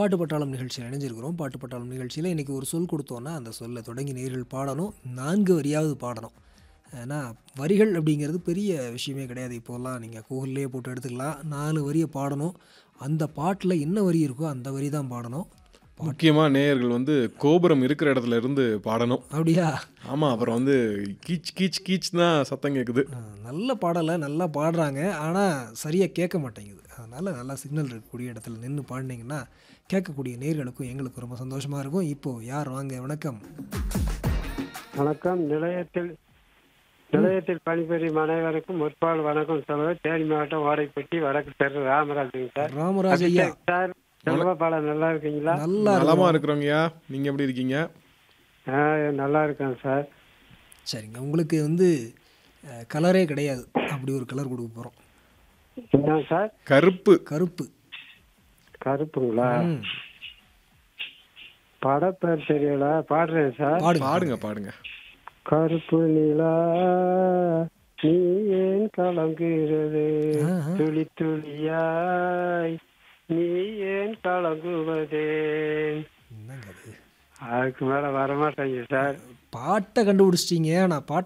பாட்டு பட்டாளம் நிகழ்ச்சியில் இணைஞ்சிருக்கிறோம் பாட்டு பட்டாளம் நிகழ்ச்சியில் இன்றைக்கி ஒரு சொல் கொடுத்தோன்னா அந்த சொல்லை தொடங்கி நேர்கள் பாடணும் நான்கு வரியாவது பாடணும் ஏன்னா வரிகள் அப்படிங்கிறது பெரிய விஷயமே கிடையாது இப்போல்லாம் நீங்கள் கூகுள்லேயே போட்டு எடுத்துக்கலாம் நாலு வரியை பாடணும் அந்த பாட்டில் என்ன வரி இருக்கோ அந்த வரி தான் பாடணும் முக்கியமாக நேயர்கள் வந்து கோபுரம் இருக்கிற இடத்துல இருந்து பாடணும் அப்படியா ஆமாம் அப்புறம் வந்து கீச் கீச் கீச் தான் சத்தம் கேட்குது அஹ், நல்ல பாடலை நல்லா பாடுறாங்க ஆனால் சரியாக கேட்க மாட்டேங்குது அதனால் நல்லா சிக்னல் இருக்கக்கூடிய இடத்துல நின்று பாடினீங்கன்னா கேட்கக்கூடிய நேர்களுக்கும் எங்களுக்கும் ரொம்ப சந்தோஷமாக இருக்கும் இப்போது யார் வாங்க வணக்கம் வணக்கம் நிலையத்தில் நிலையத்தில் பணிபுரியும் அனைவருக்கும் முற்பால் வணக்கம் சொல்லுவேன் தேனி மாவட்டம் ஓடைப்பட்டி வடக்கு தெரு ராமராஜுங்க சார் ராமராஜ் ஐயா அபிஷேக் சார் செல்வபாலம் நல்லா இருக்கீங்களா நல்லா நலமா இருக்கும் இருக்கிறோங்கய்யா நீங்கள் எப்படி இருக்கீங்க ஆ, நல்லா இருக்கேன் சார் சரிங்க உங்களுக்கு வந்து அஹ், கலரே கிடையாது அப்படி ஒரு கலர் கொடுக்க போகிறோம் என்ன சார் கருப்பு கருப்பு கருப்புங்களா ம், படப்பேர் தெரியல பாடுறேன் சார் பாடுங்க பாடுங்க பாடுங்க கருப்பு நிலா நீ ஏன் கலங்குகிறது ஆஹா. துளி துளியாய் நீ ஏன் கலங்குவதே என்னங்க அது அதுக்கு மேல வரமாட்டேங்க சார் பாட்டை கண்டுபிடிச்சிட்டீங்க நான் பாட்டை